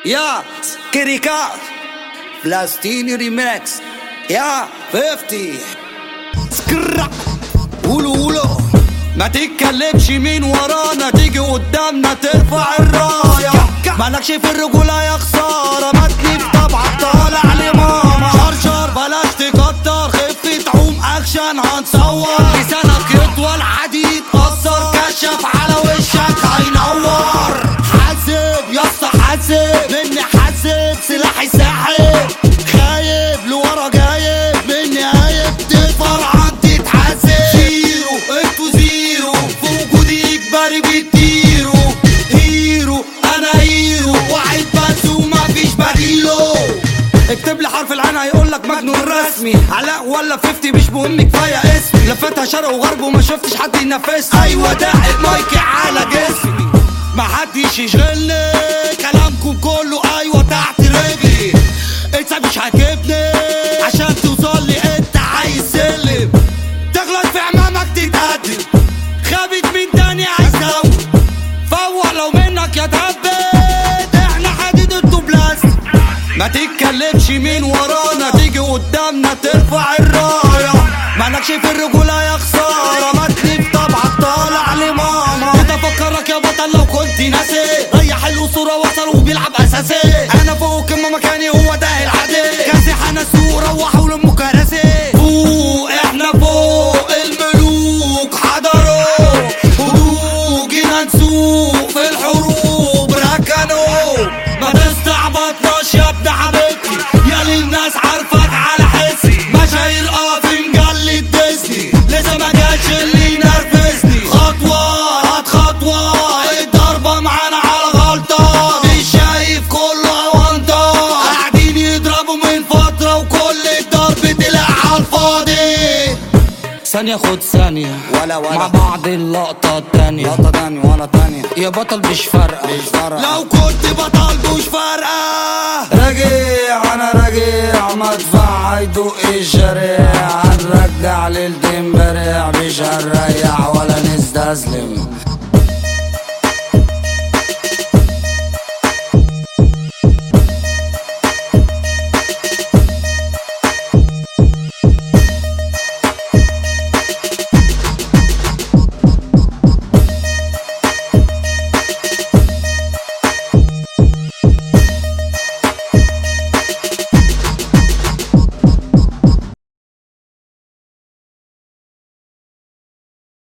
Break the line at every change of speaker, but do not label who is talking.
يا كيريكا فلسطيني ريماكس يا 50 سكرة قولوا قولوا ما تتكلمش مين ورانا تيجي قدامنا ترفع الراية مالكش في الرجولة يا خسارة ما تجيب طبعك طالع لماما شرشر بلاش تكتر خفة تعوم اكشن هنصور لسانك يطول حديد قصر كشف على وشك هينور حاسب يا اسطى حاسب مني حاسب سلاحي ساحب خايب لورا جايب مني هايب تكبر عندي تحاسب زيرو انتوا زيرو في وجودي اجباري بتطيروا هيرو انا هيرو واحد بس ومفيش بديله اكتب لي حرف العين هيقول لك مجنون رسمي علاء ولا 50 مش مهم كفايه اسمي لفتها شرق وغرب وما شفتش حد ينافسني ايوه ده مايكي على جسمي ما حدش يشغلني كلامكم كله ايوه تحت رجلي انت مش عاجبني عشان توصل لي انت عايز سلم تغلط في امامك تتهدم خابت من تاني عايز تزود فوق لو منك يا تهبد احنا حديد انتوا بلاستيك ما تتكلمش مين ورانا تيجي قدامنا ترفع الراية مالكش في الرجولة يا خسارة ما تلف طبعك طالع لماما كنت افكرك يا بطل لو كنت ناسي ريح الاسطورة وصل وبيلعب اساسي انا فوق كما مكاني هو ده العادي كاسح انا السوق روحوا لام كراسي فوق احنا فوق الملوك حضروا هدوء جينا نسوق في الحروب ركنوا ما تستعبطناش يا ابن حبيبتي يا للناس عارفك على حسي مشاهير اه في مجلة ديزني لسه ما جاش اللي ينرفزني خطوة هات خطوة الضربة معانا على غلطة مش شايف كله أونطة قاعدين يضربوا من فترة وكل الضرب طلع على الفاضي ثانية خد ثانية
ولا ولا.
مع بعض اللقطة التانية
لقطة تانية وانا تانية
يا بطل مش فارقة
مش فارقة.
لو كنت بطل مش فارقة
راجع انا راجع مدفع هيدوق الشارع هنرجع للدين بريع مش هنريح ولا نستسلم